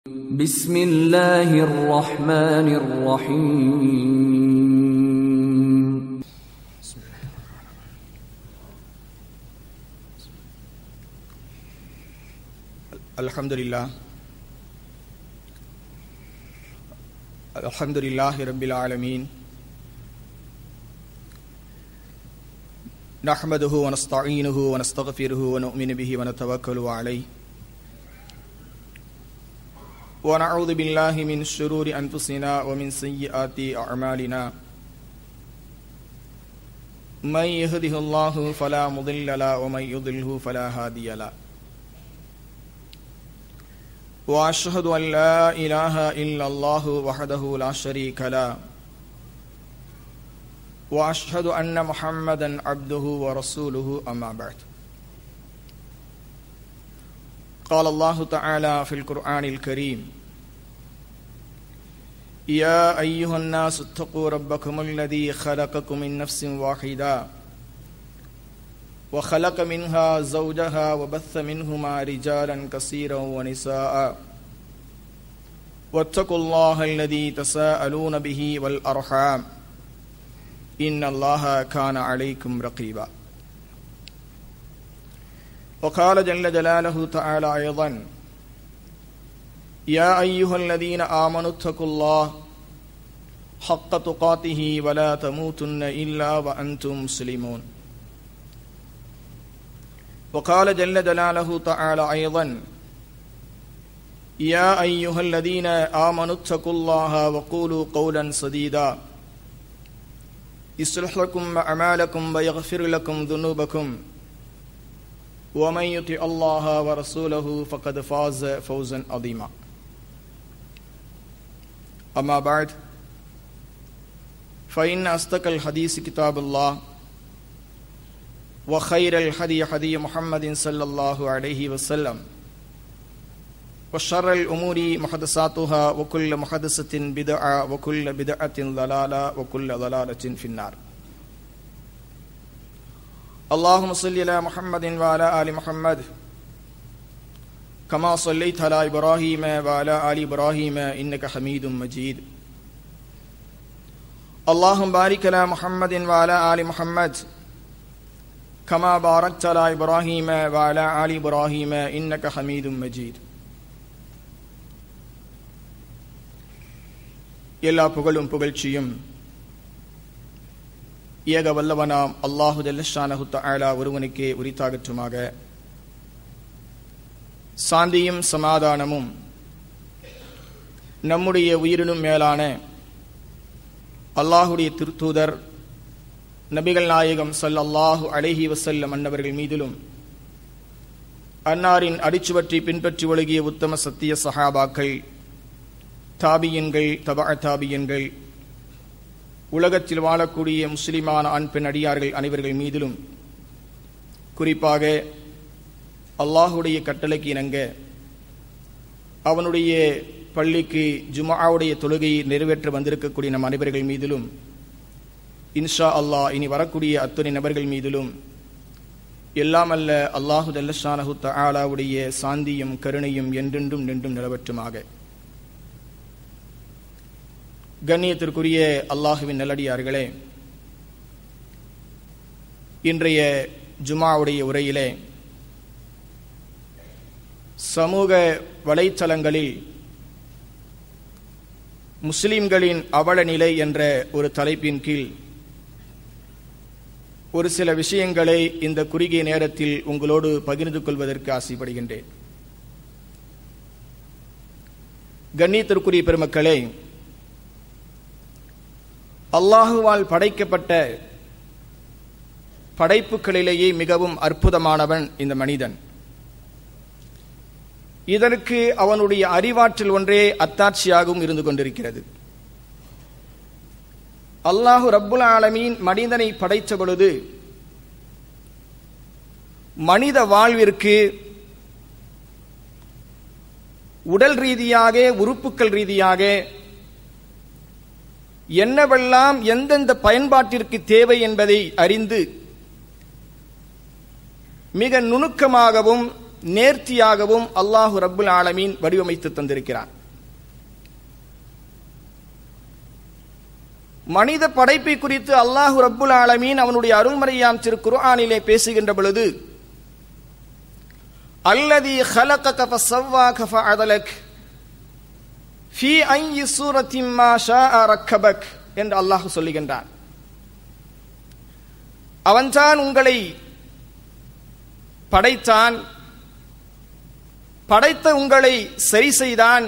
بسم الله الرحمن الرحيم الحمد لله الحمد لله رب العالمين نحمده ونستعينه ونستغفره ونؤمن به ونتوكل عليه ونعوذ بالله من شرور أنفسنا ومن سيئات أعمالنا من يهده الله فلا مضل له ومن يضله فلا هادي له واشهد ان لا اله الا الله وحده لا شريك له واشهد ان محمدا عبده ورسوله اما بعد قال الله تعالى في القران الكريم يا ايها الناس اتقوا ربكم الذي خلقكم من نفس واحده وخلق منها زوجها وبث منهما رجالا كثيرا ونساء واتقوا الله الذي تساءلون به والارحام ان الله كان عليكم رقيبا وقال جل جلاله تعالى ايضا يا ايها الذين امنوا اتقوا الله حق تقاته ولا تموتن الا وانتم مسلمون وقال جل جلاله تعالى أيضا يا أيها الذين آمنوا اتقوا الله وقولوا قولا سديدا يصلح لكم أعمالكم ويغفر لكم ذنوبكم ومن يطع الله ورسوله فقد فاز فوزا عظيما أما بعد فإن أصدق الحديث كتاب الله وخير الهدي هدي محمد صلى الله عليه وسلم وشر الأمور محدثاتها وكل محدثة بدعة وكل بدعة ضلالة وكل ضلالة في النار اللهم صل على محمد وعلى آل محمد كما صليت على إبراهيم وعلى آل إبراهيم إنك حميد مجيد اللهم بارك على محمد وعلى آل محمد كما باركت على إبراهيم وعلى آل إبراهيم إنك حميد مجيد எல்லா புகழும் புகழ்ச்சியும் ஏக வல்லவனாம் அல்லாஹு ஜல்லஷானஹு தஆலா ஒருவனுக்கே உரித்தாகற்றுமாக சாந்தியும் சமாதானமும் நம்முடைய உயிரினும் மேலான அல்லாஹுடைய திருத்தூதர் நபிகள் நாயகம் சல்லல்லாஹு அலைஹி வசல்லம் அன்னவர்கள் மீதிலும் அன்னாரின் அடிச்சுவற்றி பின்பற்றி ஒழுகிய உத்தம சத்திய சஹாபாக்கள் தாபியன்கள் தபா தாபியன்கள் உலகத்தில் வாழக்கூடிய முஸ்லிமான ஆண் பெண் அடியார்கள் அனைவர்கள் மீதிலும் குறிப்பாக அல்லாஹுடைய கட்டளைக்கு இணங்க அவனுடைய பள்ளிக்கு ஜுமாவுடைய தொழுகையை நிறைவேற்ற வந்திருக்கக்கூடிய நம் அனைவர்கள் மீதிலும் இன்ஷா அல்லாஹ் இனி வரக்கூடிய அத்துணை நபர்கள் மீதிலும் எல்லாம் அல்ல அல்லாஹு ஜல்லஷானஹு தஆலாவுடைய சாந்தியும் கருணையும் என்றென்றும் நின்றும் நிலவற்றுமாக கண்ணியத்திற்குரிய அல்லாஹுவின் நல்லடியார்களே இன்றைய ஜுமாவுடைய உரையிலே சமூக வலைத்தளங்களில் முஸ்லிம்களின் அவல நிலை என்ற ஒரு தலைப்பின் கீழ் ஒரு சில விஷயங்களை இந்த குறுகிய நேரத்தில் உங்களோடு பகிர்ந்து கொள்வதற்கு ஆசைப்படுகின்றேன் கண்ணியத்திற்குரிய பெருமக்களே அல்லாஹுவால் படைக்கப்பட்ட படைப்புகளிலேயே மிகவும் அற்புதமானவன் இந்த மனிதன் இதற்கு அவனுடைய அறிவாற்றல் ஒன்றே அத்தாட்சியாகவும் இருந்து கொண்டிருக்கிறது அல்லாஹு ரப்புல் ஆலமீன் மனிதனை படைத்த பொழுது மனித வாழ்விற்கு உடல் ரீதியாக உறுப்புகள் ரீதியாக என்னவெல்லாம் எந்தெந்த பயன்பாட்டிற்கு தேவை என்பதை அறிந்து மிக நுணுக்கமாகவும் நேர்த்தியாகவும் அல்லாஹு ரப்புல் ஆலமீன் வடிவமைத்து தந்திருக்கிறார் மனித படைப்பை குறித்து அல்லாஹு ரப்புல் ஆலமீன் அவனுடைய அருள்மறையாம் திரு குர்ஆனிலே பேசுகின்ற பொழுது அல்லதி خلقك فسواك فعدلك في أي سورة ما شاء ركبك என்று அல்லாஹ் சொல்லுகின்றான் அவன்தான் உங்களை படைத்தான் படைத்த உங்களை சரி செய்தான்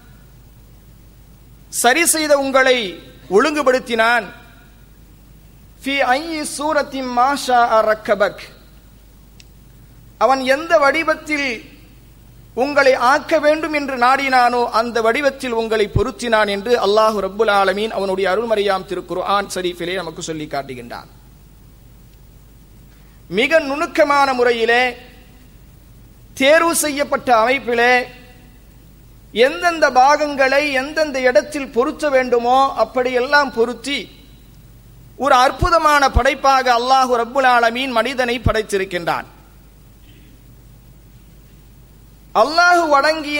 சரி செய்த உங்களை ஒழுங்குபடுத்தினான் ஃபி ஐயி சூரத்தின் மாஷா ரக்கபக் அவன் எந்த வடிவத்தில் உங்களை ஆக்க வேண்டும் என்று நாடினானோ அந்த வடிவத்தில் உங்களை பொருத்தினான் என்று அல்லாஹு ரப்புல் ஆலமீன் அவனுடைய அருள்மறையாம் திருக்குர்ஆன் ஷரீஃபிலே நமக்கு சொல்லி காட்டுகின்றான் மிக நுணுக்கமான முறையிலே தேர்வு செய்யப்பட்ட அமைப்பிலே எந்தெந்த பாகங்களை எந்தெந்த இடத்தில் பொருத்த வேண்டுமோ அப்படியெல்லாம் பொருத்தி ஒரு அற்புதமான படைப்பாக அல்லாஹு ரப்புல் ஆலமீன் மனிதனை படைத்திருக்கின்றான் அல்லாஹு வழங்கிய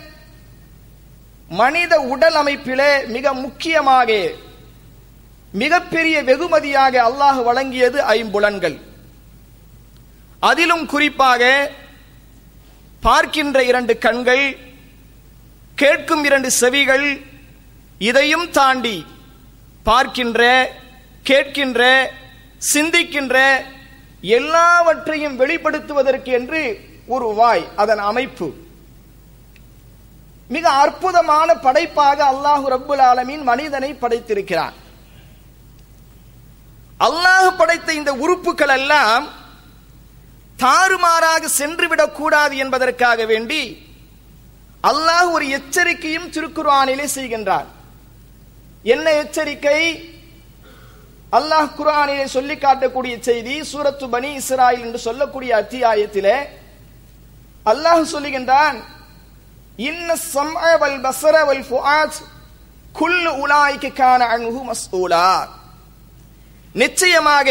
மனித உடல் அமைப்பிலே மிக முக்கியமாக மிகப்பெரிய வெகுமதியாக அல்லாஹ் வழங்கியது ஐம்புலன்கள் அதிலும் குறிப்பாக பார்க்கின்ற இரண்டு கண்கள் கேட்கும் இரண்டு செவிகள் இதையும் தாண்டி பார்க்கின்ற கேட்கின்ற சிந்திக்கின்ற எல்லாவற்றையும் வெளிப்படுத்துவதற்கு என்று ஒரு வாய் அதன் அமைப்பு மிக அற்புதமான படைப்பாக அல்லாஹு ரப்புல் ஆலமீன் மனிதனை படைத்திருக்கிறார் அல்லாஹ் படைத்த இந்த உறுப்புகள் எல்லாம் தாறுமாறாக சென்றுவிடக் கூடாது என்பதற்காக வேண்டி அல்லாஹ் ஒரு எச்சரிக்கையும் திருக்குர்ஆனிலே செய்கின்றார் என்ன எச்சரிக்கை அல்லாஹ் குர்ஆனிலே சொல்லி காட்டக்கூடிய செய்தி சூரத்து பனி இஸ்ராயில் என்று சொல்லக்கூடிய அத்தியாயத்திலே அல்லாஹ் சொல்லுகின்றான் இன்ன சம்அ வல் பஸர வல் ஃபுஆத் குல்லு உலாய்க்கு கான அன்ஹு மஸ்ஊலா நிச்சயமாக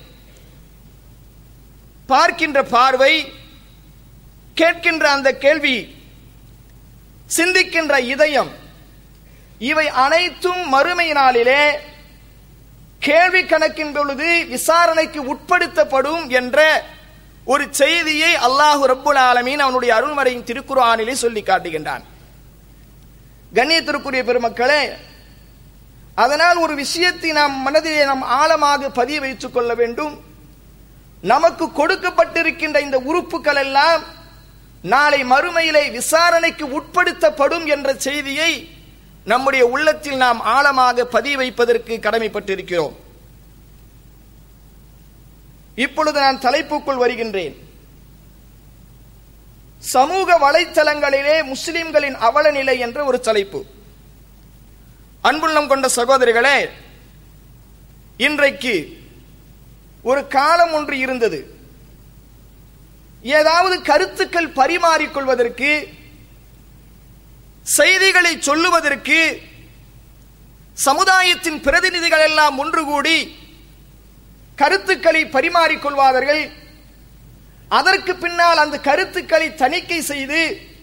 பார்க்கின்ற பார்வை கேட்கின்ற அந்த கேள்வி சிந்திக்கின்ற இதயம் இவை அனைத்தும் மறுமை நாளிலே கேள்வி கணக்கின் பொழுது விசாரணைக்கு உட்படுத்தப்படும் என்ற ஒரு செய்தியை அல்லாஹு ரப்புல் ஆலமீன் அவனுடைய அருள்மறையின் திருக்குர்ஆனிலே சொல்லி காட்டுகின்றான் கண்ணியத்திற்குரிய பெருமக்களே அதனால் ஒரு விஷயத்தை நாம் மனதிலே நாம் ஆழமாக பதிய வைத்துக் கொள்ள வேண்டும் நமக்கு கொடுக்கப்பட்டிருக்கின்ற இந்த உறுப்புகள் எல்லாம் நாளை மறுமையிலே விசாரணைக்கு உட்படுத்தப்படும் என்ற செய்தியை நம்முடைய உள்ளத்தில் நாம் ஆழமாக பதிய வைப்பதற்கு கடமைப்பட்டிருக்கிறோம் இப்பொழுது நான் தலைப்புக்குள் வருகின்றேன் சமூக வலைத்தளங்களிலே முஸ்லிம்களின் அவல நிலை என்ற ஒரு தலைப்பு அன்புள்ளம் கொண்ட சகோதரிகளே இன்றைக்கு ஒரு காலம் ஒன்று இருந்தது ஏதாவது கருத்துக்கள் பரிமாறிக்கொள்வதற்கு செய்திகளை சொல்லுவதற்கு சமுதாயத்தின் பிரதிநிதிகள் எல்லாம் ஒன்று கூடி கருத்துக்களை பரிமாறிக்கொள்வார்கள் அதற்கு பின்னால் அந்த கருத்துக்களை தணிக்கை செய்து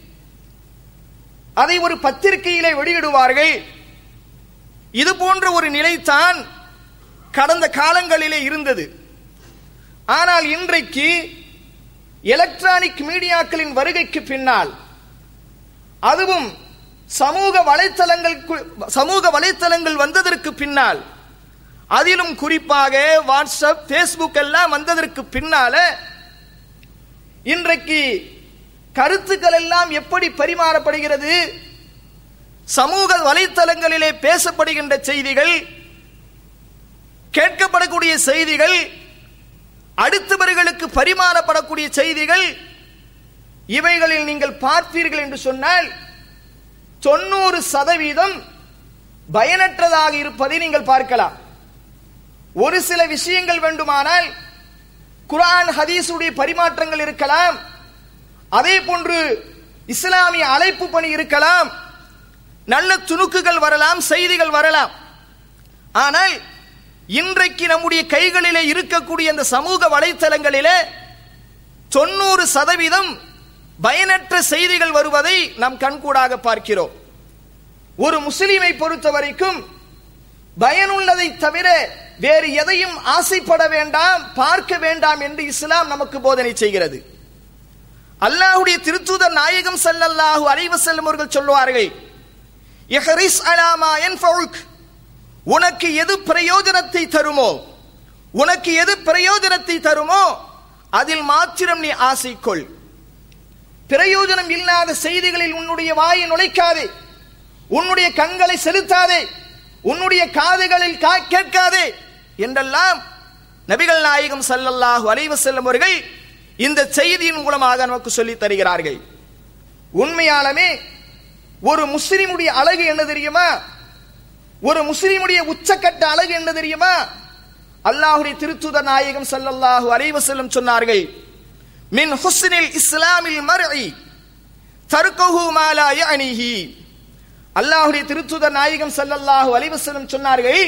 அதை ஒரு பத்திரிகையிலே வெளியிடுவார்கள் இது போன்ற ஒரு நிலைத்தான் கடந்த காலங்களிலே இருந்தது ஆனால் இன்றைக்கு எலக்ட்ரானிக் மீடியாக்களின் வருகைக்கு பின்னால் அதுவும் சமூக வலைத்தளங்கள் சமூக வலைத்தளங்கள் வந்ததற்கு பின்னால் அதிலும் குறிப்பாக வாட்ஸ்அப் பேஸ்புக் எல்லாம் வந்ததற்கு பின்னால இன்றைக்கு கருத்துக்கள் எல்லாம் எப்படி பரிமாறப்படுகிறது சமூக வலைத்தளங்களிலே பேசப்படுகின்ற செய்திகள் கேட்கப்படக்கூடிய செய்திகள் அடுத்தவர்களுக்கு பரிமாறப்படக்கூடிய செய்திகள் இவைகளில் நீங்கள் பார்ப்பீர்கள் என்று சொன்னால் தொண்ணூறு சதவீதம் பயனற்றதாக இருப்பதை நீங்கள் பார்க்கலாம் ஒரு சில விஷயங்கள் வேண்டுமானால் குரான் ஹதீஸுடைய பரிமாற்றங்கள் இருக்கலாம் அதே போன்று இஸ்லாமிய அழைப்பு பணி இருக்கலாம் நல்ல துணுக்குகள் வரலாம் செய்திகள் வரலாம் ஆனால் இன்றைக்கு நம்முடைய கைகளிலே இருக்கக்கூடிய அந்த சமூக வலைத்தளங்களிலே தொண்ணூறு சதவீதம் பயனற்ற செய்திகள் வருவதை நாம் கண்கூடாக பார்க்கிறோம் ஒரு முஸ்லிமை பொறுத்த வரைக்கும் பயனுள்ளதை தவிர வேறு எதையும் ஆசைப்பட வேண்டாம் பார்க்க வேண்டாம் என்று இஸ்லாம் நமக்கு போதனை செய்கிறது அல்லாஹ்வுடைய திருத்தூதர் நாயகம் ஸல்லல்லாஹு அலைஹி வஸல்லம் அவர்கள் சொல்வார்கள் இஹ்ரிஸ் அலாமா யன்ஃபவுக் உனக்கு எது பிரயோஜனத்தை தருமோ உனக்கு எது பிரயோஜனத்தை தருமோ அதில் மாத்திரம் நீ ஆசை கொள் பிரயோஜனம் இல்லாத செய்திகளில் உன்னுடைய வாயை நுழைக்காதே உன்னுடைய கண்களை செலுத்தாதே உன்னுடைய காதுகளில் கா- கேட்காதே என்றெல்லாம் நபிகள் நாயகம் ஸல்லல்லாஹு அலைஹி வஸல்லம் அவர்கள் இந்த செய்தியின் மூலமாக நமக்கு சொல்லித் தருகிறார்கள் உண்மையாலுமே ஒரு முஸ்லிமுடைய அழகு என்ன தெரியுமா ஒரு முஸ்லிமுடைய உச்சக்கட்ட அழகு என்ன தெரியுமா அல்லாஹ்வுடைய திருத்துதர் நாயகம் ஸல்லல்லாஹு அலைஹி வஸல்லம் சொன்னார்கள் மின் ஹுஸ்னில் இஸ்லாமில் மர்இ தர்கஹு மா லா யஅனிஹி அல்லாஹ்வுடைய திருத்துதர் நாயகம் ஸல்லல்லாஹு அலைஹி வஸல்லம் சொன்னார்கள்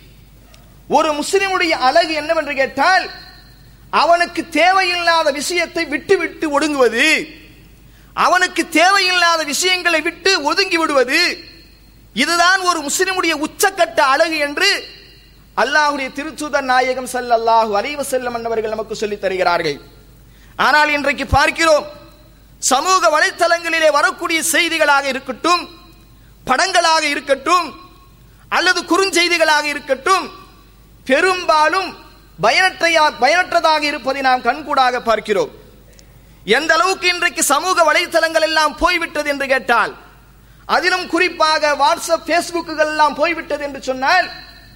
ஒரு முஸ்லிமுடைய அழகு என்னவென்று கேட்டால் அவனுக்கு தேவையில்லாத விஷயத்தை விட்டு விட்டு ஒடுங்குவது அவனுக்கு தேவையில்லாத விஷயங்களை விட்டு ஒதுங்கி விடுவது இதுதான் ஒரு முஸ்லிமுடைய உச்சக்கட்ட அழகு என்று அல்லாஹ்வுடைய திருத்துதர் நாயகம் ஸல்லல்லாஹு அலைஹி வஸல்லம் அன்னவர்கள் நமக்கு சொல்லித் தருகிறார்கள் ஆனால் இன்றைக்கு பார்க்கிறோம் சமூக வலைத்தளங்களிலே வரக்கூடிய செய்திகளாக இருக்கட்டும் படங்களாக இருக்கட்டும் அல்லது குறுஞ்செய்திகளாக இருக்கட்டும் பெரும்பாலும் பயனற்றையா பயனற்றதாக இருப்பதை நாம் கண்கூடாக பார்க்கிறோம் எந்த அளவுக்கு இன்றைக்கு சமூக வலைத்தளங்கள் எல்லாம் போய்விட்டது என்று கேட்டால் அதிலும் குறிப்பாக வாட்ஸ்அப் பேஸ்புக்குகள் எல்லாம் போய்விட்டது என்று சொன்னால்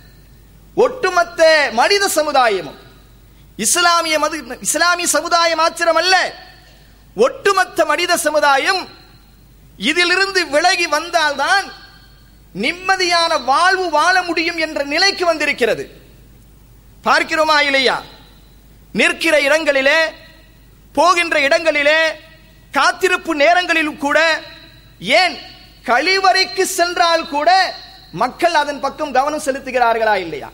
ஒட்டுமொத்த மனித சமுதாயமும் இஸ்லாமிய மது இஸ்லாமிய சமுதாயம் மாத்திரமல்ல ஒட்டுமொத்த மனித சமுதாயம் இதிலிருந்து விலகி வந்தால்தான் நிம்மதியான வாழ்வு வாழ முடியும் என்ற நிலைக்கு வந்திருக்கிறது பார்க்கிறோமா இல்லையா நிற்கிற இடங்களிலே போகின்ற இடங்களிலே காத்திருப்பு நேரங்களிலும் கூட ஏன் கழிவறைக்கு சென்றால் கூட மக்கள் அதன் பக்கம் கவனம் செலுத்துகிறார்களா இல்லையா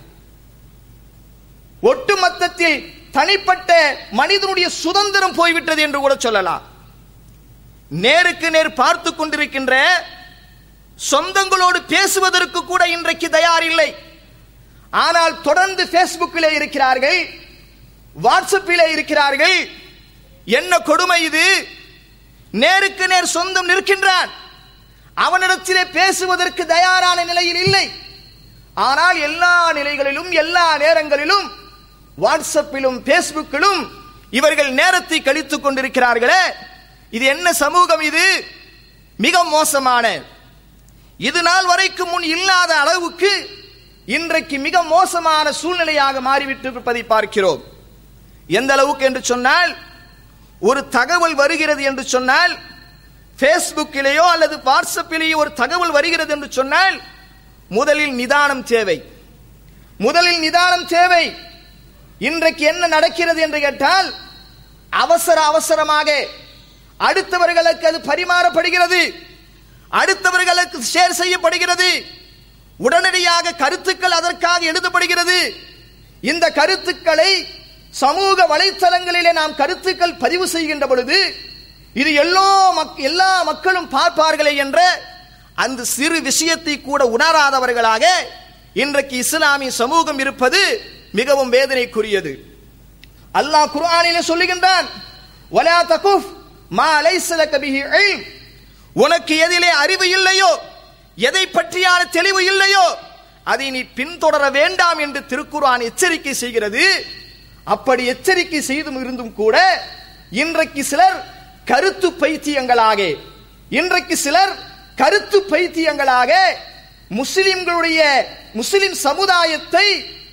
ஒட்டுமொத்தத்தில் தனிப்பட்ட மனிதனுடைய சுதந்திரம் போய்விட்டது என்று கூட சொல்லலாம் நேருக்கு நேர் பார்த்து கொண்டிருக்கின்ற சொந்தங்களோடு பேசுவதற்கு கூட இன்றைக்கு தயார் இல்லை ஆனால் தொடர்ந்து பேஸ்புக்கிலே இருக்கிறார்கள் வாட்ஸ்அப்பிலே இருக்கிறார்கள் என்ன கொடுமை இது நேருக்கு நேர் சொந்தம் நிற்கின்றான் அவனிடத்திலே பேசுவதற்கு தயாரான நிலையில் இல்லை ஆனால் எல்லா நிலைகளிலும் எல்லா நேரங்களிலும் வாட்ஸ்அப்பிலும் பேஸ்புக்கிலும் இவர்கள் நேரத்தை கழித்துக் கொண்டிருக்கிறார்களே இது என்ன சமூகம் இது மிக மோசமான இது நாள் வரைக்கும் முன் இல்லாத அளவுக்கு இன்றைக்கு மிக மோசமான சூழ்நிலையாக மாறிவிட்டு இருப்பதை பார்க்கிறோம் எந்த அளவுக்கு என்று சொன்னால் ஒரு தகவல் வருகிறது என்று சொன்னால் ஃபேஸ்புக்கிலேயோ அல்லது வாட்ஸ்அப்பிலேயோ ஒரு தகவல் வருகிறது என்று சொன்னால் முதலில் நிதானம் தேவை முதலில் நிதானம் தேவை இன்றைக்கு என்ன நடக்கிறது என்று கேட்டால் அவசர அவசரமாக அடுத்தவர்களுக்கு அது பரிமாறப்படுகிறது அடுத்தவர்களுக்கு ஷேர் செய்யப்படுகிறது உடனடியாக கருத்துக்கள் அதற்காக எழுதப்படுகிறது இந்த கருத்துக்களை சமூக வலைத்தளங்களிலே நாம் கருத்துக்கள் பதிவு செய்கின்ற பொழுது இது எல்லோ மக்- எல்லா மக்களும் பார்ப்பார்களே என்ற அந்த சிறு விஷயத்தை கூட உணராதவர்களாக இன்றைக்கு இஸ்லாமிய சமூகம் இருப்பது மிகவும் வேதனைக்குரியது அல்லாஹ் குர்ஆனிலே சொல்லுகின்றான் வலா தகுஃப் மா லைஸ லக பிஹி இல்ம் உனக்கு எதிலே அறிவு இல்லையோ எதை பற்றியான தெளிவு இல்லையோ அதை நீ பின்தொடர வேண்டாம் என்று திருக்குர்ஆன் எச்சரிக்கை செய்கிறது அப்படி எச்சரிக்கை செய்தும் இருந்தும் கூட இன்றைக்கு சிலர் கருத்து பைத்தியங்களாக இன்றைக்கு சிலர் கருத்து பைத்தியங்களாக முஸ்லிம்களுடைய முஸ்லிம் சமுதாயத்தை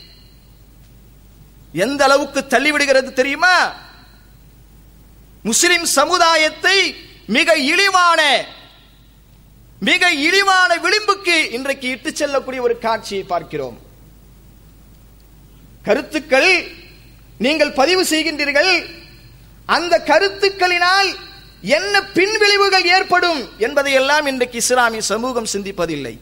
எந்த அளவுக்கு தள்ளிவிடுகிறது தெரியுமா முஸ்லிம் சமுதாயத்தை மிக இழிவான மிக இழிவான விளிம்புக்கு இன்றைக்கு இட்டு செல்லக்கூடிய ஒரு காட்சியை பார்க்கிறோம் கருத்துக்கள் நீங்கள் பதிவு செய்கின்றீர்கள் அந்த கருத்துக்களினால் என்ன பின்விளைவுகள் ஏற்படும் என்பதை எல்லாம் இன்றைக்கு இஸ்லாமிய சமூகம் சிந்திப்பதில்லை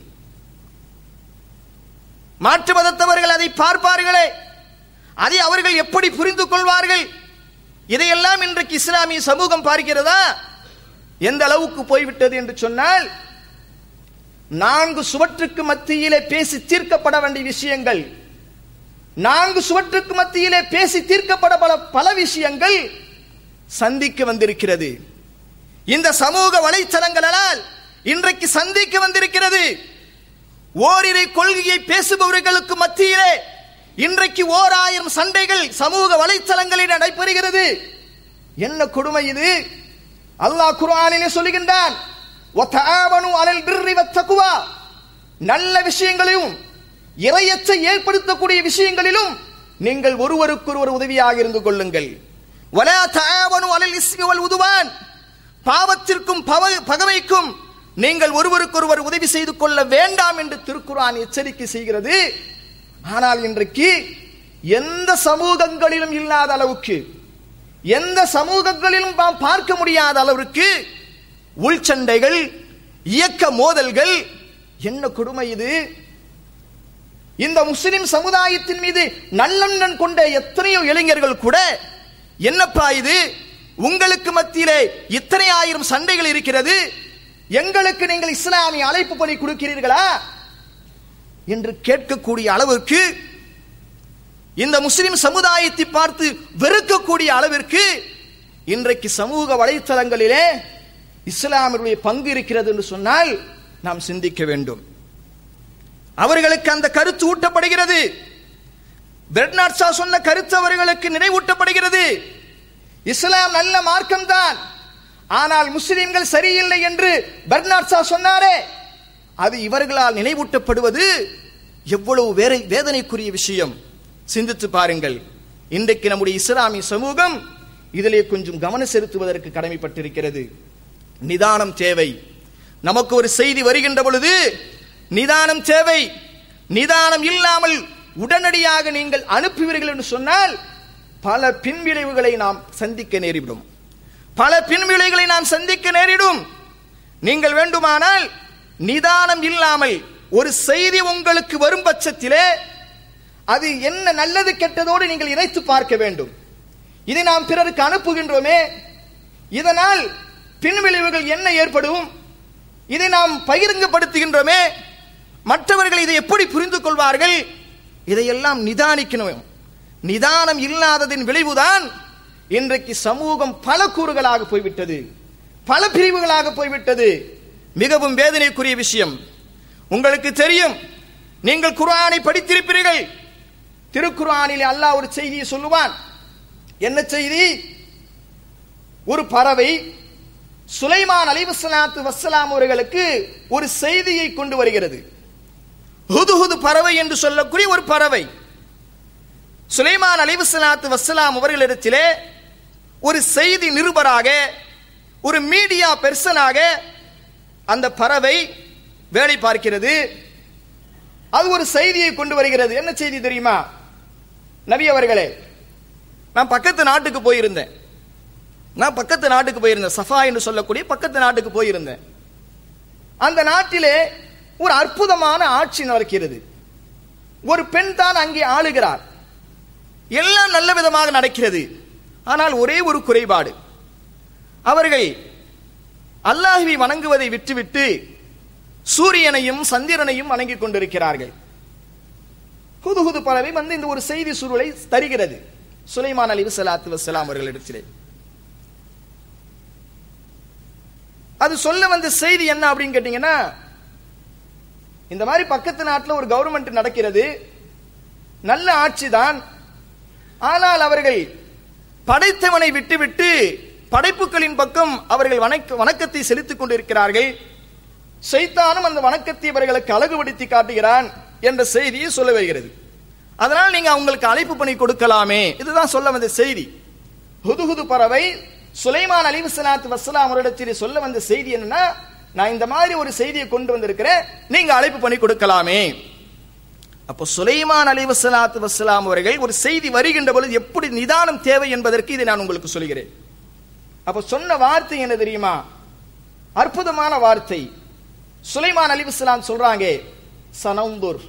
மாற்று மதத்தவர்கள் அதை பார்ப்பார்களே அதை அவர்கள் எப்படி புரிந்து கொள்வார்கள் இதையெல்லாம் இன்றைக்கு இஸ்லாமிய சமூகம் பார்க்கிறதா எந்த அளவுக்கு போய்விட்டது என்று சொன்னால் நான்கு சுவற்றுக்கு மத்தியிலே பேசி தீர்க்கப்பட வேண்டிய விஷயங்கள் நான்கு சுவற்றுக்கு மத்தியிலே பேசி தீர்க்கப்பட பல பல விஷயங்கள் சந்திக்க வந்திருக்கிறது இந்த சமூக வலைத்தளங்களால் இன்றைக்கு சந்திக்க வந்திருக்கிறது ஓரிரை கொள்கையை பேசுபவர்களுக்கு மத்தியிலே இன்றைக்கு ஓர் ஆயிரம் சண்டைகள் சமூக வலைத்தளங்களில் நடைபெறுகிறது என்ன கொடுமை இது அல்லாஹ் குர்ஆனிலே சொல்லுகின்றான் "வதஆவனு அலல் பிர்ரி வத்தக்வா." நல்ல விஷயங்களிலும் இரையச்சை ஏற்படுத்தக்கூடிய விஷயங்களிலும் நீங்கள் ஒருவருக்கொருவர் உதவியாக இருந்து கொள்ளுங்கள் வலா தஆவனு அலல் இஸ்மி வல் உதுவான் பாவத்திற்கும் பவ- பகைமைக்கும் நீங்கள் ஒருவருக்கொருவர் உதவி செய்து கொள்ள வேண்டாம் என்று திருக்குர்ஆன் எச்சரிக்கை செய்கிறது ஆனால் இன்றைக்கு எந்த சமூகங்களிலும் இல்லாத அளவுக்கு எந்த சமூகங்களிலும் நாம் பார்க்க முடியாத அளவிற்கு உள்சண்டைகள் இயக்க மோதல்கள் என்ன கொடுமை இது இந்த முஸ்லிம் சமுதாயத்தின் மீது நல்லெண்ணம் கொண்ட எத்தனையோ இளைஞர்கள் கூட என்னப்பா இது உங்களுக்கு மத்தியிலே இத்தனை ஆயிரம் சண்டைகள் இருக்கிறது எங்களுக்கு நீங்கள் இஸ்லாமிய அழைப்பு பணி கொடுக்கிறீர்களா என்று கேட்கக்கூடிய அளவிற்கு இந்த முஸ்லிம் சமுதாயத்தை பார்த்து வெறுக்கக்கூடிய அளவிற்கு இன்றைக்கு சமூக வலைத்தளங்களிலே இஸ்லாமியருடைய பங்கு இருக்கிறது என்று சொன்னால் நாம் சிந்திக்க வேண்டும் அவர்களுக்கு அந்த கருத்து ஊட்டப்படுகிறது பெர்னாட் ஷா சொன்ன கருத்து அவர்களுக்கு நினைவூட்டப்படுகிறது இஸ்லாம் நல்ல மார்க்கம்தான் ஆனால் முஸ்லிம்கள் சரியில்லை என்று பெர்னாட் ஷா சொன்னாரே அது இவர்களால் நினைவூட்டப்படுவது எவ்வளவு வேற வேதனைக்குரிய விஷயம் சிந்தித்து பாருங்கள் இன்றைக்கு நம்முடைய இஸ்லாமிய சமூகம் இதிலே கொஞ்சம் கவனம் செலுத்துவதற்கு கடமைப்பட்டிருக்கிறது நிதானம் தேவை நமக்கு ஒரு செய்தி வருகின்ற பொழுது நிதானம் தேவை நிதானம் இல்லாமல் உடனடியாக நீங்கள் அனுப்புவீர்கள் என்று சொன்னால் பல பின்விளைவுகளை நாம் சந்திக்க நேரிடும் பல பின்விளைவுகளை நாம் சந்திக்க நேரிடும் நீங்கள் வேண்டுமானால் நிதானம் இல்லாமல் ஒரு செய்தி உங்களுக்கு வரும் பட்சத்திலே அது என்ன நல்லது கெட்டதோடு நீங்கள் இணைத்து பார்க்க வேண்டும் இதை நாம் பிறருக்கு அனுப்புகின்றோமே இதனால் பின்விளைவுகள் என்ன ஏற்படும் இதை நாம் பகிரங்கப்படுத்துகின்றோமே மற்றவர்கள் இதை எப்படி புரிந்து கொள்வார்கள் இதையெல்லாம் நிதானிக்கணும் நிதானம் இல்லாததின் விளைவுதான் இன்றைக்கு சமூகம் பல கூறுகளாக போய்விட்டது பல பிரிவுகளாக போய்விட்டது மிகவும் வேதனைக்குரிய விஷயம் உங்களுக்கு தெரியும் நீங்கள் குர்ஆனை படித்திருப்பீர்கள் திருக்குர்ஆனிலே அல்லாஹ் ஒரு செய்தியை சொல்லுவான் என்ன செய்தி ஒரு பறவை சுலைமான் அலிவசலாத்து வசலாம் அவர்களுக்கு ஒரு செய்தியை கொண்டு வருகிறது ஹுதுஹுது பறவை என்று சொல்லக்கூடிய ஒரு பறவை சுலைமான் அலிவசலாத்து வசலாம் அவர்களிடத்திலே ஒரு செய்தி நிருபராக ஒரு மீடியா பெர்சனாக அந்த பறவை வேலை பார்க்கிறது அது ஒரு செய்தியை கொண்டு வருகிறது என்ன செய்தி தெரியுமா நபி அவர்களே நான் பக்கத்து நாட்டுக்கு போயிருந்தேன் நான் பக்கத்து நாட்டுக்கு போயிருந்தேன் சஃபா என்று சொல்லக்கூடிய பக்கத்து நாட்டுக்கு போயிருந்தேன் அந்த நாட்டிலே ஒரு அற்புதமான ஆட்சி நடக்கிறது ஒரு பெண் தான் அங்கே ஆளுகிறார் எல்லாம் நல்ல விதமாக நடக்கிறது ஆனால் ஒரே ஒரு குறைபாடு அவர்கள் அல்லாஹுவை வணங்குவதை விட்டுவிட்டு சூரியனையும் சந்திரனையும் வணங்கிக் கொண்டிருக்கிறார்கள் ஹுது ஹுது பறவை வந்து இந்த ஒரு செய்தி சுருளை தருகிறது சுலைமான் அலி சலாத்து வசலாம் அவர்களிடத்திலே அது சொல்ல வந்த செய்தி என்ன அப்படின்னு கேட்டீங்கன்னா இந்த மாதிரி பக்கத்து நாட்டில் ஒரு கவர்மெண்ட் நடக்கிறது நல்ல ஆட்சி தான் ஆனால் அவர்கள் படைத்தவனை விட்டுவிட்டு படைப்புகளின் பக்கம் அவர்கள் வணக்க வணக்கத்தை செலுத்திக் கொண்டிருக்கிறார்கள் சைத்தானும் அந்த வணக்கத்தை இவர்களுக்கு அழகுபடுத்தி காட்டுகிறான் என்ற செய்தியை சொல்ல வருகிறது அதனால் நீங்க அவங்களுக்கு அழைப்பு பண்ணி கொடுக்கலாமே இதுதான் சொல்ல வந்த செய்தி ஹுதுஹுது பறவை சுலைமான் அலிவு சலாத்து வசலாம் அவரிடத்தில் சொல்ல வந்த செய்தி என்னன்னா நான் இந்த மாதிரி ஒரு செய்தியை கொண்டு வந்திருக்கிறேன் நீங்க அழைப்பு பண்ணி கொடுக்கலாமே அப்போ சுலைமான் அலிவு சலாத்து வசலாம் அவர்கள் ஒரு செய்தி வருகின்ற பொழுது எப்படி நிதானம் தேவை என்பதற்கு இதை நான் உங்களுக்கு சொல்கிறேன் அப்ப சொன்ன வார்த்தை என்ன தெரியுமா அற்புதமான வார்த்தை சுலைமான் அலிவசலாம் சொல்றாங்க சனவுந்தூர்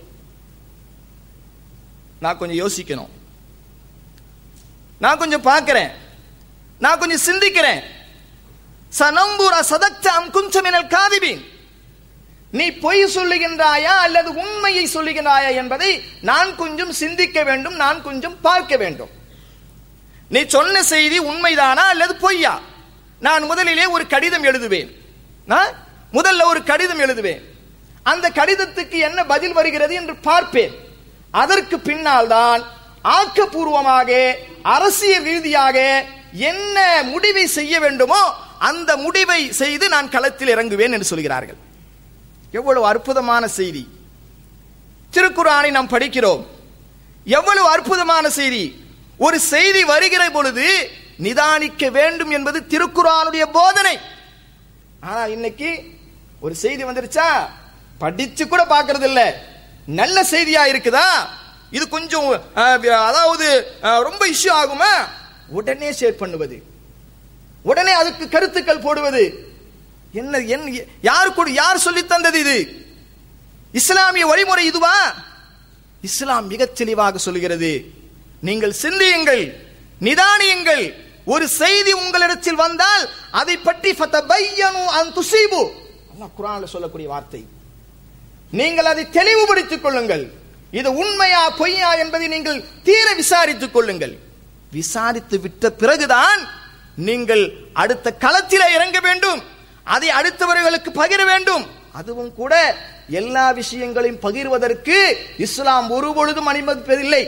நான் கொஞ்சம் யோசிக்கணும் நான் கொஞ்சம் பார்க்கிறேன் நான் கொஞ்சம் சிந்திக்கிறேன் சனம்புர சதக்த அம் குஞ்சமினல் காதிபீன் நீ பொய் சொல்லுகின்றாயா அல்லது உண்மையை சொல்லுகின்றாயா என்பதை நான் கொஞ்சம் சிந்திக்க வேண்டும் நான் கொஞ்சம் பார்க்க வேண்டும் நீ சொன்ன செய்தி உண்மைதானா அல்லது பொய்யா நான் முதலிலே ஒரு கடிதம் எழுதுவேன் நான் முதல்ல ஒரு கடிதம் எழுதுவேன் அந்த கடிதத்துக்கு என்ன பதில் வருகிறது என்று பார்ப்பேன் அதற்கு பின்னால் தான் ஆக்கப்பூர்வமாக அரசியல் ரீதியாக என்ன முடிவை செய்ய வேண்டுமோ அந்த முடிவை செய்து நான் களத்தில் இறங்குவேன் என்று சொல்கிறார்கள் எவ்வளவு அற்புதமான செய்தி திருக்குறானை நாம் படிக்கிறோம் எவ்வளவு அற்புதமான செய்தி ஒரு செய்தி வருகிற பொழுது நிதானிக்க வேண்டும் என்பது திருக்குறானுடைய போதனை ஆனா இன்னைக்கு ஒரு செய்தி வந்துருச்சா படிச்சு கூட பார்க்கறது இல்ல நல்ல செய்தியா இருக்குதா இது கொஞ்சம் அஹ், அதாவது அஹ், ரொம்ப இஷ்யூ ஆகுமா உடனே ஷேர் பண்ணுவது உடனே அதுக்கு கருத்துக்கள் போடுவது என்ன என் யார் கொடு யார் சொல்லி தந்தது இது இஸ்லாமிய வழிமுறை இதுவா இஸ்லாம் மிகச் தெளிவாக சொல்கிறது நீங்கள் சிந்தியுங்கள் நிதானியுங்கள் ஒரு செய்தி உங்களிடத்தில் வந்தால் அதை பற்றி ஃபதபையனு அன் துசீபு அல்லாஹ் குர்ஆன்ல சொல்லக்கூடிய வார்த்தை நீங்கள் அதை தெளிவுபடுத்திக் கொள்ளுங்கள் இது உண்மையா பொய்யா என்பதை நீங்கள் தீர விசாரித்துக் கொள்ளுங்கள் விசாரித்து விட்ட பிறகுதான் நீங்கள் அடுத்த களத்திலே இறங்க வேண்டும் அதை அடுத்தவர்களுக்கு பகிர வேண்டும் அதுவும் கூட எல்லா விஷயங்களையும் பகிர்வதற்கு இஸ்லாம் ஒரு பொழுதும் அனுமதிப்பதில்லை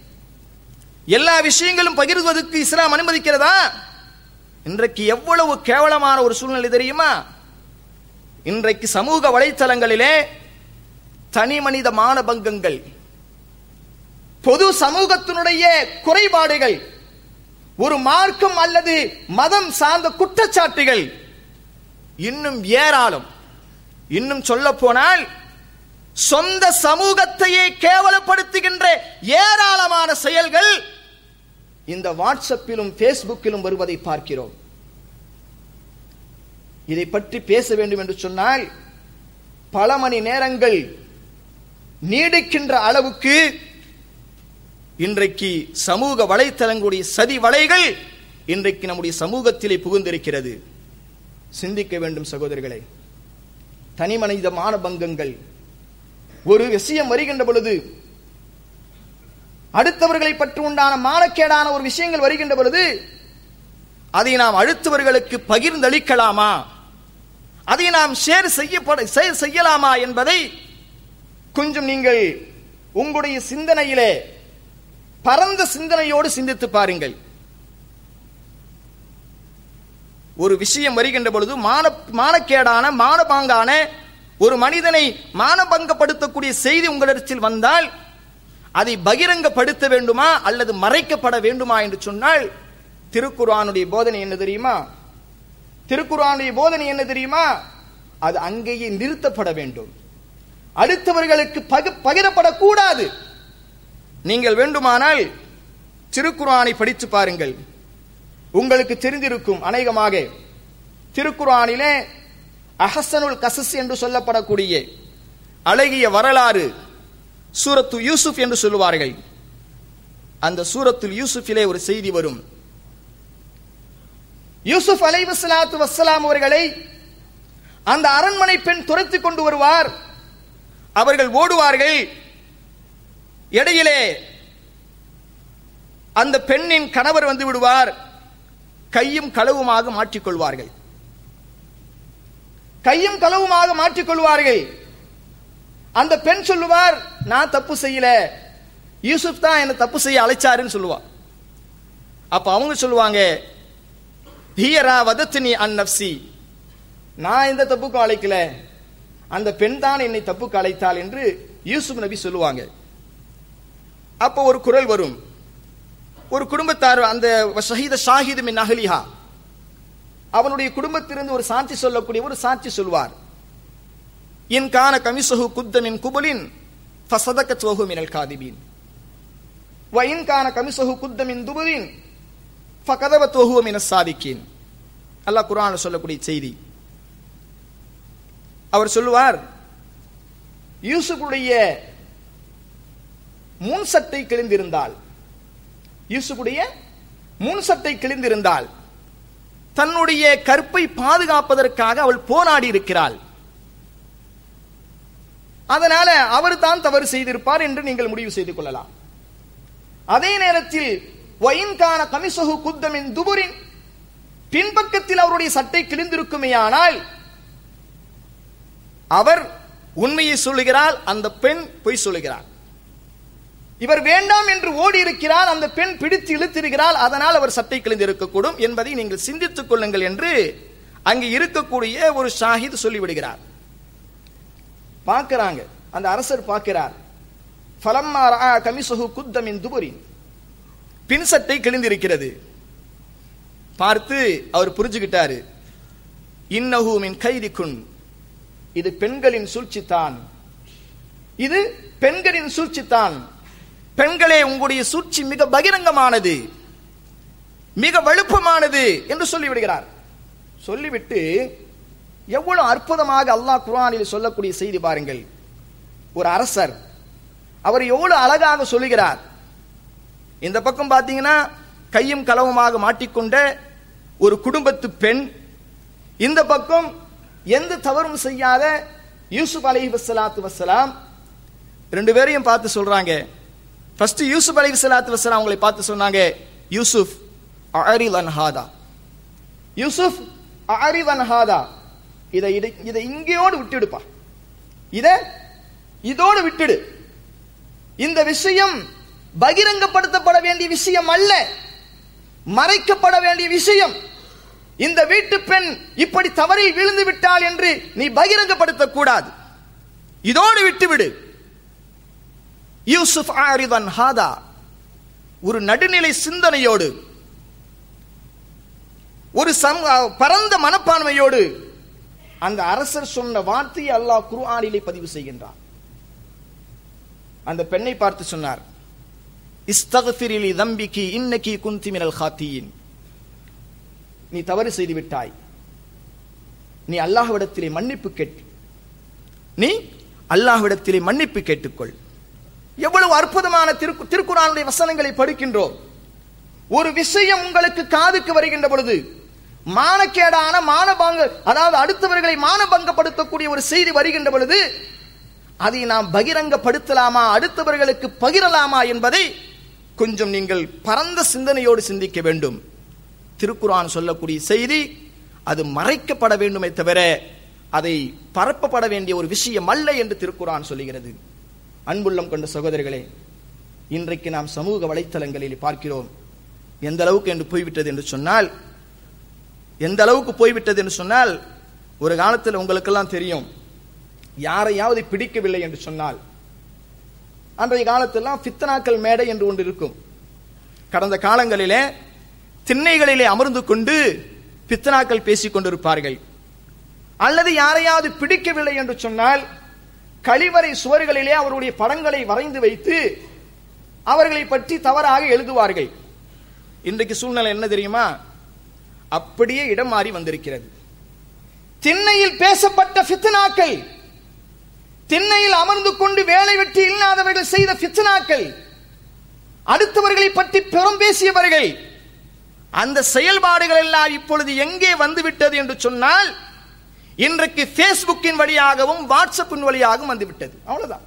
எல்லா விஷயங்களும் பகிர்வதற்கு இஸ்லாம் அனுமதிக்கிறதா இன்றைக்கு எவ்வளவு கேவலமான ஒரு சூழ்நிலை தெரியுமா இன்றைக்கு சமூக வலைத்தளங்களிலே தனி மனித மானபங்கங்கள் பொது சமூகத்தினுடைய குறைபாடுகள் ஒரு மார்க்கம் அல்லது மதம் சார்ந்த குற்றச்சாட்டுகள் இன்னும் ஏராளம் இன்னும் சொல்ல போனால் சொந்த சமூகத்தையே கேவலப்படுத்துகின்ற ஏராளமான செயல்கள் இந்த வாட்ஸ்அப்பிலும் பேஸ்புக்கிலும் வருவதை பார்க்கிறோம் இதை பற்றி பேச வேண்டும் என்று சொன்னால் பல மணி நேரங்கள் நீடிக்கின்ற அளவுக்கு இன்றைக்கு சமூக வலைத்தளங்களுடைய சதி வலைகள் இன்றைக்கு நம்முடைய சமூகத்திலே புகுந்திருக்கிறது சிந்திக்க வேண்டும் சகோதரர்களே தனி மனித மானபங்கங்கள் ஒரு விஷயம் வருகின்ற பொழுது அடுத்தவர்களை பற்றி உண்டான மானக்கேடான ஒரு விஷயங்கள் வருகின்ற பொழுது அதை நாம் அடுத்தவர்களுக்கு பகிர்ந்தளிக்கலாமா அதை நாம் ஷேர் செய்யப்பட ஷேர் செய்யலாமா என்பதை கொஞ்சம் நீங்கள் உங்களுடைய சிந்தனையிலே பரந்த சிந்தனையோடு சிந்தித்து பாருங்கள் ஒரு விஷயம் வருகின்ற பொழுது மான மானக்கேடான மானபாங்கான ஒரு மனிதனை மானபங்கப்படுத்தக்கூடிய செய்தி உங்களிடத்தில் வந்தால் அதை பகிரங்கப்படுத்த வேண்டுமா அல்லது மறைக்கப்பட வேண்டுமா என்று சொன்னால் திருக்குர்ஆனுடைய போதனை என்ன தெரியுமா திருக்குர்ஆனுடைய போதனை என்ன தெரியுமா அது அங்கேயே நிறுத்தப்பட வேண்டும் அடுத்தவர்களுக்கு பகு- பகிரப்படக்கூடாது நீங்கள் வேண்டுமானால் திருக்குர்ஆனை படித்து பாருங்கள் உங்களுக்கு தெரிந்திருக்கும் அநேகமாக திருக்குர்ஆனிலே அஹசனுல் கசஸ் என்று சொல்லப்படக்கூடிய அழகிய வரலாறு சூரத்து யூசுப் என்று சொல்லுவார்கள் அந்த சூரத்துல் யூசுஃபிலே ஒரு செய்தி வரும் யூசுப் அலைவசலாத்து வஸ்ஸலாம் அவர்களை அந்த அரண்மனை பெண் துரத்தி கொண்டு வருவார் அவர்கள் ஓடுவார்கள் இடையிலே அந்த பெண்ணின் கணவர் வந்து விடுவார் கையும் களவுமாக மாற்றிக்கொள்வார்கள் கையும் களவுமாக மாற்றிக்கொள்வார்கள் அந்த பெண் சொல்லுவார் நான் தப்பு செய்யல யூசுப் தான் என்ன தப்பு செய்ய அழைச்சாருன்னு சொல்லுவா அப்ப அவங்க சொல்லுவாங்க ஹியரா வதத்தினி அன் நப்சி நான் இந்த தப்புக்கும் அழைக்கல அந்த பெண் தான் என்னை தப்புக்கு அழைத்தாள் என்று யூசுப் நபி சொல்லுவாங்க அப்போ ஒரு குரல் வரும் ஒரு குடும்பத்தார் அந்த ஷஹீத ஷாஹிது மின் அஹ்லிஹா அவனுடைய குடும்பத்திலிருந்து ஒரு சாட்சி சொல்லக்கூடிய ஒரு சாட்சி சொல்வார் இன் கான கமிசஹு குத்த மின் குபலின் ஃபசதகத் வஹு மினல் காதிபீன் வ இன் கான கமிசஹு குத்த மின் துபலின் ஃபகதவத் வஹு மினஸ் சாதிக்கீன் அல்லாஹ் குர்ஆன்ல சொல்லக்கூடிய செய்தி அவர் சொல்லுவார் யூசுஃபுடைய முன் சட்டை கிழிந்திருந்தால் யூசுஃபுடைய முன் சட்டை கிழிந்திருந்தால் தன்னுடைய கற்பை பாதுகாப்பதற்காக அவள் போராடி இருக்கிறாள் அதனால அவர் தான் தவறு செய்திருப்பார் என்று நீங்கள் முடிவு செய்து கொள்ளலாம் அதே நேரத்தில் வயின்கான கமிசகு குத்தமின் துபுரின் பின்பக்கத்தில் அவருடைய சட்டை கிழிந்திருக்குமேயானால் அவர் உண்மையை சொல்லுகிறாள் அந்த பெண் பொய் சொல்லுகிறார் இவர் வேண்டாம் என்று ஓடி இருக்கிறார் அந்த பெண் பிடித்து இழுத்திருக்கிறாள் அதனால் அவர் சட்டை கிழிந்திருக்கக்கூடும் என்பதை நீங்கள் சிந்தித்துக் கொள்ளுங்கள் என்று அங்கு இருக்கக்கூடிய ஒரு ஷாஹித் சொல்லிவிடுகிறார் பார்க்கிறாங்க அந்த அரசர் பார்க்கிறார் ஃபலம்மா ரஆ கமிசஹு குத்த மின் துபுரின் பின் சட்டை கிழிந்திருக்கிறது பார்த்து அவர் புரிஞ்சுக்கிட்டாரு இன்னஹு மின் கைதிக்குன் இது பெண்களின் சூழ்ச்சித்தான் இது பெண்களின் சூழ்ச்சித்தான் பெண்களே உங்களுடைய சூழ்ச்சி மிக பகிரங்கமானது மிக வலுப்பமானது என்று சொல்லிவிடுகிறார் சொல்லிவிட்டு எவ்வளவு அற்புதமாக அல்லாஹ் குர்ஆனில் சொல்லக்கூடிய செய்தி பாருங்கள் ஒரு அரசர் அவர் எவ்வளவு அழகாக சொல்லுகிறார் இந்த பக்கம் பார்த்தீங்கன்னா கையும் களவுமாக மாட்டிக்கொண்ட ஒரு குடும்பத்து பெண் இந்த பக்கம் எந்த தவறும் செய்யாத யூசுப் அலைஹி வஸ்ஸலாத்து வஸ்ஸலாம் ரெண்டு பேரையும் பார்த்து சொல்றாங்க ஃபர்ஸ்ட் யூசுப் அலைஹி வஸ்ஸலாத்து வஸ்ஸலாம் அவங்களை பார்த்து சொன்னாங்க யூசுப் அரில் அன்ஹாதா யூசுப் அரில் அன்ஹாதா இதை இதை- இதை இங்கேயோடு விட்டுடுப்பா இத இதோடு விட்டுடு இந்த விஷயம் பகிரங்கப்படுத்தப்பட வேண்டிய விஷயம் அல்ல மறைக்கப்பட வேண்டிய விஷயம் இந்த வீட்டு பெண் இப்படி தவறில் விழுந்து விட்டாள் என்று நீ பகிரங்கப்படுத்தக் கூடாது இதோடு விட்டுவிடு யூசுப் ஆரிதன் ஹாதா ஒரு நடுநிலை சிந்தனையோடு ஒரு சம் பரந்த மனப்பான்மையோடு அந்த அரசர் சொன்ன வார்த்தையை அல்லாஹ் குர்ஆனிலே பதிவு செய்கின்றார் அந்த பெண்ணை பார்த்து சொன்னார் இஸ்தகஃபிரிலி தம்பிக்கு இன்னக்கி குந்தி மினல் காத்தியின் நீ தவறு செய்து விட்டாய் நீ அல்லாஹ்விடத்திலே மன்னிப்பு கேட்டு நீ அல்லாஹ்விடத்திலே மன்னிப்பு கேட்டுக்கொள் எவ்வளவு அற்புதமான திருக்கு திருக்குறானுடைய வசனங்களை படிக்கின்றோம் ஒரு விஷயம் உங்களுக்கு காதுக்கு வருகின்ற பொழுது மானக்கேடான மானபங்க அதாவது அடுத்தவர்களை மானபங்கப்படுத்தக்கூடிய ஒரு செய்தி வருகின்ற பொழுது அதை நாம் பகிரங்கப்படுத்தலாமா அடுத்தவர்களுக்கு பகிரலாமா என்பதை கொஞ்சம் நீங்கள் பரந்த சிந்தனையோடு சிந்திக்க வேண்டும் திருக்குரான் சொல்லக்கூடிய செய்தி அது மறைக்கப்பட வேண்டுமே தவிர அதை பரப்பப்பட வேண்டிய ஒரு விஷயம் அல்ல என்று திருக்குரான் சொல்லுகிறது அன்புள்ளம் கொண்ட சகோதரர்களே இன்றைக்கு நாம் சமூக வலைத்தளங்களில் பார்க்கிறோம் எந்த அளவுக்கு என்று போய்விட்டது என்று சொன்னால் எந்த அளவுக்கு போய்விட்டது என்று சொன்னால் ஒரு காலத்தில் உங்களுக்கெல்லாம் தெரியும் யாரையாவது பிடிக்கவில்லை என்று சொன்னால் அன்றைய காலத்தெல்லாம் பித்தனாக்கள் மேடை என்று ஒன்று இருக்கும் கடந்த காலங்களிலே திண்ணைகளிலே அமர்ந்து கொண்டு பித்தனாக்கள் பேசிக் கொண்டிருப்பார்கள் அல்லது யாரையாவது பிடிக்கவில்லை என்று சொன்னால் கழிவறை சுவர்களிலே அவருடைய படங்களை வரைந்து வைத்து அவர்களை பற்றி தவறாக எழுதுவார்கள் இன்றைக்கு சூழ்நிலை என்ன தெரியுமா அப்படியே இடம் மாறி வந்திருக்கிறது திண்ணையில் பேசப்பட்ட ஃபித்னாக்கள் திண்ணையில் அமர்ந்து கொண்டு வேலை வெற்றி இல்லாதவர்கள் செய்த ஃபித்னாக்கள் அடுத்தவர்களை பற்றி பெரும் பேசியவர்கள் அந்த செயல்பாடுகள் எல்லாம் இப்பொழுது எங்கே வந்துவிட்டது என்று சொன்னால் இன்றைக்கு பேஸ்புக்கின் வழியாகவும் வாட்ஸ்அப்பின் வழியாகவும் வந்துவிட்டது அவ்வளவுதான்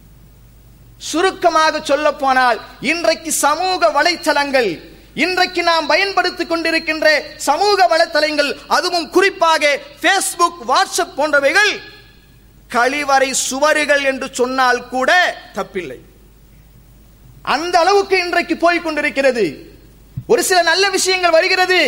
சுருக்கமாக சொல்ல போனால் இன்றைக்கு சமூக வலைத்தளங்கள் இன்றைக்கு நாம் பயன்படுத்திக் கொண்டிருக்கின்ற சமூக வலைத்தளங்கள் அதுவும் குறிப்பாக பேஸ்புக் வாட்ஸ்அப் போன்றவைகள் கழிவறை சுவறுகள் என்று சொன்னால் கூட தப்பில்லை அந்த அளவுக்கு இன்றைக்கு போய் கொண்டிருக்கிறது ஒரு சில நல்ல விஷயங்கள் வருகிறது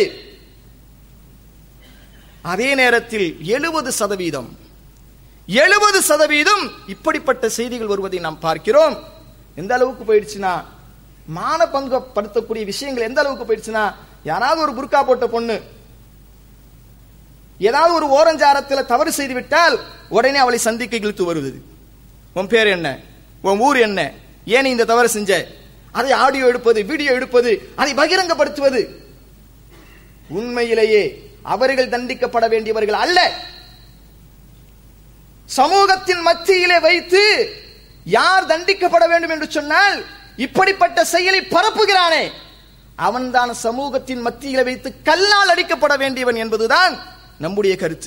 அதே நேரத்தில் எழுபது சதவீதம் எழுபது சதவீதம் இப்படிப்பட்ட செய்திகள் வருவதை நாம் பார்க்கிறோம் எந்த அளவுக்கு போயிடுச்சுன்னா மானபங்கப்படுத்தக்கூடிய விஷயங்கள் எந்த அளவுக்கு போயிடுச்சுன்னா யாராவது ஒரு புர்கா போட்ட பொண்ணு ஏதாவது ஒரு ஓரஞ்சாரத்தில் தவறு செய்து விட்டால் உடனே அவளை சந்திக்க இழுத்து வருவது உன் பேர் என்ன உன் ஊர் என்ன ஏன் நீ இந்த தவறு செஞ்ச அதை ஆடியோ எடுப்பது வீடியோ எடுப்பது அதை பகிரங்கப்படுத்துவது உண்மையிலேயே அவர்கள் தண்டிக்கப்பட வேண்டியவர்கள் அல்ல சமூகத்தின் மத்தியிலே வைத்து யார் தண்டிக்கப்பட வேண்டும் என்று சொன்னால் இப்படிப்பட்ட செயலை பரப்புகிறானே அவன்தான் சமூகத்தின் மத்தியில் வைத்து கல்லால் அடிக்கப்பட வேண்டியவன் என்பதுதான் நம்முடைய கருத்து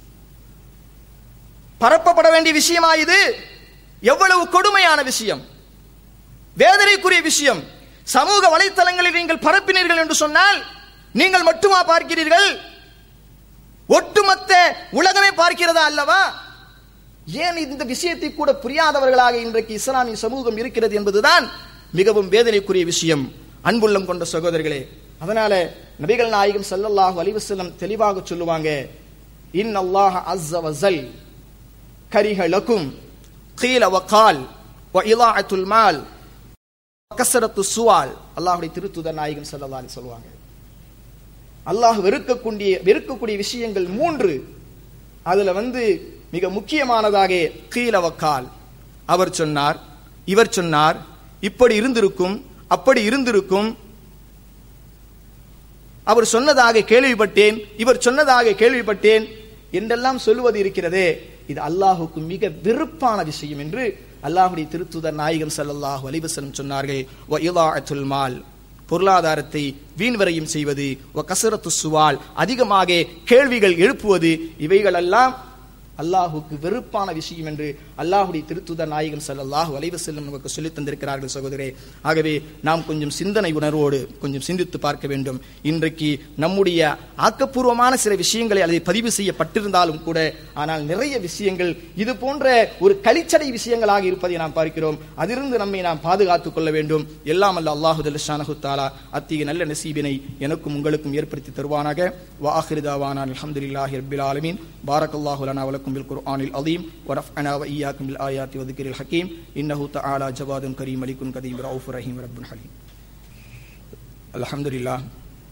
பரப்பப்பட வேண்டிய விஷயமா இது எவ்வளவு கொடுமையான விஷயம் வேதனைக்குரிய விஷயம் சமூக வலைத்தளங்களில் நீங்கள் பரப்பினீர்கள் என்று சொன்னால் நீங்கள் மட்டுமா பார்க்கிறீர்கள் ஒட்டுமொத்த உலகமே பார்க்கிறதா அல்லவா ஏன் இந்த விஷயத்தை கூட புரியாதவர்களாக இன்றைக்கு இஸ்லாமிய சமூகம் இருக்கிறது என்பதுதான் மிகவும் வேதனைக்குரிய விஷயம் அன்புள்ளம் கொண்ட சகோதரர்களே அதனால நபிகள் நாயகம் ஸல்லல்லாஹு அலைஹி வஸல்லம் தெளிவாக சொல்லுவாங்க இன் அல்லாஹ் அஸ்ஸ வஸல் கரிஹ லக்கும் கீல வகால் வ இலாஅத்துல் மால் கசரத்து சுவால் அல்லாஹ்வுடைய திருத்துதர் நாயகம் ஸல்லல்லாஹு அலைஹி சொல்லுவாங்க அல்லாஹ் வெறுக்கக்கூடிய வெறுக்கக்கூடிய விஷயங்கள் மூன்று அதுல வந்து மிக முக்கியமானதாக கீழ வக்கால் அவர் சொன்னார் இவர் சொன்னார் இப்படி இருந்திருக்கும் அப்படி இருந்திருக்கும் அவர் சொன்னதாக கேள்விப்பட்டேன் இவர் சொன்னதாக கேள்விப்பட்டேன் என்றெல்லாம் சொல்லுவது இருக்கிறதே இது அல்லாஹுக்கு மிக வெறுப்பான விஷயம் என்று அல்லாஹுடைய திருத்துதர் நாயகம் ஸல்லல்லாஹு அலைஹி வஸல்லம் சொன்னார்கள் வ இலாஅத்துல் மால் பொருளாதாரத்தை வீண்வரையும் செய்வது வ கசரத்து சுவால் அதிகமாக கேள்விகள் எழுப்புவது இவைகளெல்லாம் அல்லாஹுக்கு வெறுப்பான விஷயம் என்று அல்லாஹுடைய திருத்துதர் நாயகம் ஸல்லல்லாஹு அலைஹி வஸல்லம் நமக்கு சொல்லித் தந்திருக்கிறார்கள் சகோதரே ஆகவே நாம் கொஞ்சம் சிந்தனை உணர்வோடு கொஞ்சம் சிந்தித்து பார்க்க வேண்டும் இன்றைக்கு நம்முடைய ஆக்கப்பூர்வமான சில விஷயங்களை அதை பதிவு செய்யப்பட்டிருந்தாலும் கூட ஆனால் நிறைய விஷயங்கள் இது போன்ற ஒரு கலிச்சடை விஷயங்களாக இருப்பதை நாம் பார்க்கிறோம் அதிலிருந்து நம்மை நாம் பாதுகாத்துக் கொள்ள வேண்டும் எல்லாம் அல்ல அல்லாஹு ஜல்லஷானஹு தாலா அத்திய நல்ல நசீபினை எனக்கும் உங்களுக்கும் ஏற்படுத்தி தருவானாக வாஹிருதாவானா அல்ஹம்துலில்லாஹி ரப்பில் ஆலமீன் பாரக்கல்லாஹு லனா வலக்கும் பில் குர்ஆனில் அலீம் ورفعنا وإياكم بالآيات والذكر الحكيم إنه تعالى جواد كريم ملك قديم رؤوف رحيم رب حليم الحمد لله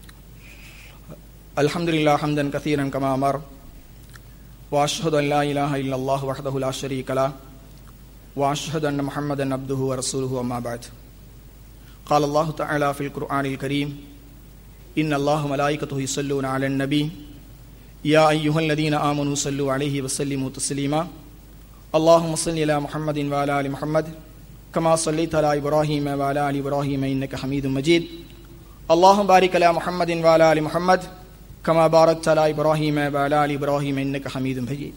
الحمد لله حمدا كثيرا كما أمر وأشهد أن لا إله إلا الله وحده لا شريك له وأشهد أن محمدا عبده ورسوله أما بعد قال الله تعالى في القرآن الكريم إن الله وملائكته يصلون على النبي يا أيها الذين آمنوا صلوا عليه وسلموا تسليما اللهم صل على محمد وعلى آل محمد كما صليت على إبراهيم وعلى آل إبراهيم إنك حميد مجيد اللهم بارك على محمد وعلى آل محمد كما باركت على إبراهيم وعلى آل إبراهيم إنك حميد مجيد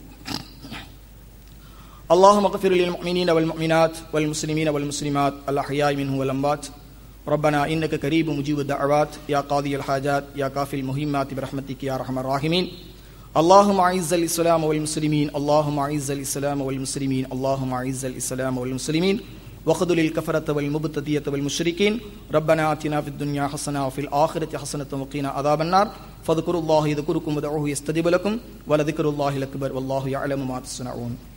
اللهم اغفر للمؤمنين والمؤمنات والمسلمين والمسلمات الأحياء منهم والأموات ربنا إنك قريب مجيب الدعوات يا قاضي الحاجات يا كافي المهمات برحمتك يا أرحم الراحمين اللهم أعز الإسلام والمسلمين اللهم أعز الإسلام والمسلمين اللهم أعز الإسلام والمسلمين وخذل الكفرة والمبتدية والمشركين ربنا آتنا في الدنيا حسنة وفي الآخرة حسنة وقنا عذاب النار فاذكروا الله يذكركم ودعوه يستجب لكم ولذكر الله الأكبر والله يعلم ما تصنعون